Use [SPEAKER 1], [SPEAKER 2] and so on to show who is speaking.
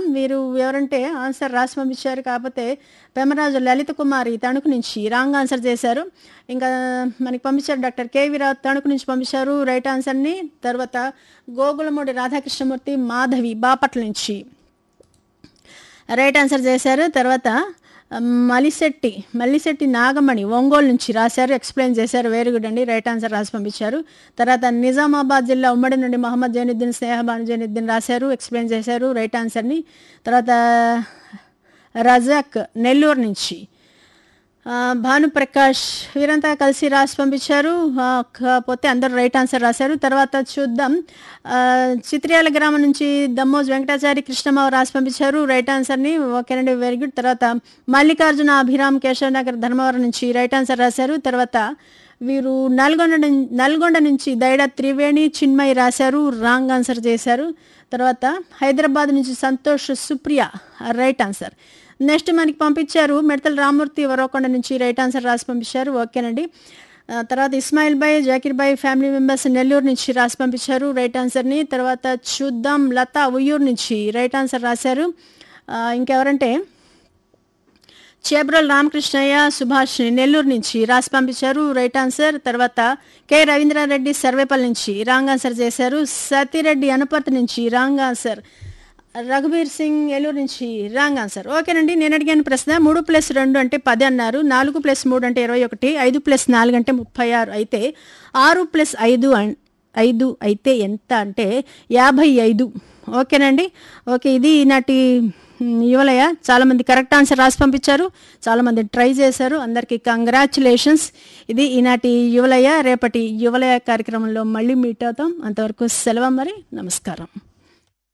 [SPEAKER 1] వీరు ఎవరంటే ఆన్సర్ రాసి పంపించారు కాకపోతే పెమరాజు లలిత కుమారి తణుకు నుంచి రాంగ్ ఆన్సర్ చేశారు ఇంకా మనకి పంపించారు డాక్టర్ కేవీ రావు తణుకు నుంచి పంపించారు రైట్ ఆన్సర్ని తర్వాత గోగులమూడి రాధాకృష్ణమూర్తి మాధవి బాపట్ల నుంచి రైట్ ఆన్సర్ చేశారు తర్వాత మలిశెట్టి మల్లిశెట్టి నాగమణి ఒంగోలు నుంచి రాశారు ఎక్స్ప్లెయిన్ చేశారు వెరీ గుడ్ అండి రైట్ ఆన్సర్ రాసి పంపించారు తర్వాత నిజామాబాద్ జిల్లా ఉమ్మడి నుండి మహమ్మద్ జైనుద్దీన్ స్నేహబాను జైనుద్దీన్ రాశారు ఎక్స్ప్లెయిన్ చేశారు రైట్ ఆన్సర్ని తర్వాత రజాక్ నెల్లూరు నుంచి ఆ, భానుప్రకాష్ వీరంతా కలిసి రాసి పంపించారు ఆ, కాకపోతే అందరూ రైట్ ఆన్సర్ రాశారు తర్వాత చూద్దాం ఆ, చిత్రియాల గ్రామం నుంచి దమ్మోజ్ వెంకటాచారి కృష్ణమావ రాసి పంపించారు రైట్ ఆన్సర్ని ఓకేనండి వెరీ గుడ్ తర్వాత మల్లికార్జున అభిరామ్ కేశవ్ నగర్ ధర్మవరం నుంచి రైట్ ఆన్సర్ రాశారు తర్వాత వీరు నల్గొండ నుం- నల్గొండ నుంచి దైడ త్రివేణి చిన్మయి రాశారు రాంగ్ ఆన్సర్ చేశారు తర్వాత హైదరాబాద్ నుంచి Santosh Supriya right answer next మనకి పంపించారు మిడతల రామూర్తి వరవకొండ నుంచి రైట్ ఆన్సర్ రాసి పంపించారు ఓకేనండి ఆ, తర్వాత ఇస్మాయిల్ బాయ్ జాకిర్ బాయ్ ఫ్యామిలీ మెంబర్స్ నెల్లూరు నుంచి రాసి పంపించారు రైట్ ఆన్సర్ని తర్వాత చూద్దాం లతా ఉయ్యూరు నుంచి రైట్ ఆన్సర్ రాశారు ఆ, ఇంకెవరంటే చేబ్రల్ రామకృష్ణయ్య సుభాష్ నెల్లూరు నుంచి రాసి పంపించారు రైట్ ఆన్సర్ తర్వాత కె రవీంద్రారెడ్డి సర్వేపల్లి నుంచి రాంగ్ ఆన్సర్ చేశారు సతిరెడ్డి అనుపర్తి నుంచి రాంగ్ ఆన్సర్ రఘుబీర్ సింగ్ ఏలూరు నుంచి రాంగ్ ఆన్సర్ ఓకేనండి నేను అడిగాను ప్రశ్న మూడు ప్లస్ రెండు అంటే పది అన్నారు నాలుగు ప్లస్ మూడు అంటే ఇరవై ఒకటి ఐదు ప్లస్ నాలుగు అంటే ముప్పై ఆరు అయితే ఆరు ప్లస్ ఐదు అన్- ఐదు అయితే ఎంత అంటే యాభై ఐదు ఓకేనండి ఓకే ఇది ఈనాటి మ్, యువలయ చాలామంది కరెక్ట్ ఆన్సర్ రాసి పంపించారు చాలామంది ట్రై చేశారు అందరికీ కంగ్రాచులేషన్స్ ఇది ఈనాటి యువలయ రేపటి యువలయ కార్యక్రమంలో మళ్ళీ మీట్ అవుతాం అంతవరకు సెలవు మరి నమస్కారం